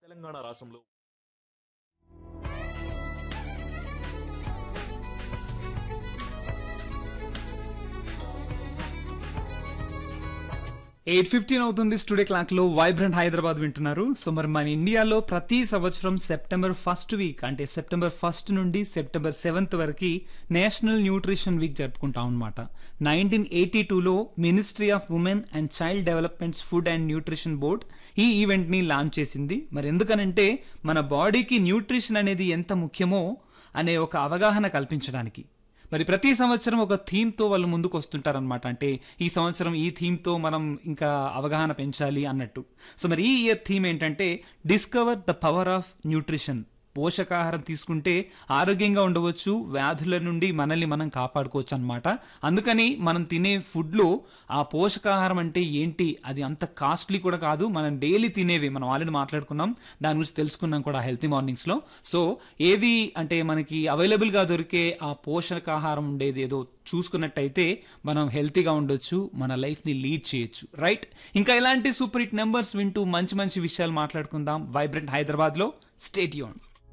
తెలంగాణ రాష్ట్రంలో eight fifteen అవుతుంది studio clock లో వైబ్రెంట్ హైదరాబాద్ వింటున్నారు సో మరి మన ఇండియాలో ప్రతి సంవత్సరం సెప్టెంబర్ ఫస్ట్ వీక్ అంటే సెప్టెంబర్ ఫస్ట్ నుండి సెప్టెంబర్ సెవెంత్ వరకు నేషనల్ న్యూట్రిషన్ వీక్ జరుపుకుంటాం అనమాట నైన్టీన్ ఎయిటీ టూలో ministry of women and child developments food and nutrition board ఈ ఈవెంట్ ని లాంచ్ చేసింది మరి ఎందుకనంటే మన బాడీకి న్యూట్రిషన్ అనేది ఎంత ముఖ్యమో అనే ఒక అవగాహన కల్పించడానికి మరి ప్రతి సంవత్సరం ఒక థీమ్తో వాళ్ళు ముందుకు వస్తుంటారనమాట అంటే ఈ సంవత్సరం ఈ థీమ్తో మనం ఇంకా అవగాహన పెంచాలి అన్నట్టు సో మరి ఈ ఇయర్ థీమ్ ఏంటంటే discover the power of nutrition పోషకాహారం తీసుకుంటే ఆరోగ్యంగా ఉండవచ్చు వ్యాధుల నుండి మనల్ని మనం కాపాడుకోవచ్చు అనమాట అందుకని మనం తినే ఫుడ్లో ఆ పోషకాహారం అంటే ఏంటి అది అంత కాస్ట్లీ కూడా కాదు మనం డైలీ తినేవి మనం ఆల్రెడీ మాట్లాడుకున్నాం దాని గురించి తెలుసుకున్నాం కూడా హెల్తీ మార్నింగ్స్లో సో ఏది అంటే మనకి అవైలబుల్గా దొరికే ఆ పోషకాహారం ఉండేది ఏదో చూసుకున్నట్టయితే మనం హెల్తీగా ఉండొచ్చు మన లైఫ్ని లీడ్ చేయొచ్చు రైట్ ఇంకా ఇలాంటి సూపర్ హిట్ నెంబర్స్ వింటూ మంచి మంచి విషయాలు మాట్లాడుకుందాం వైబ్రెంట్ హైదరాబాద్లో స్టేట్ యూన్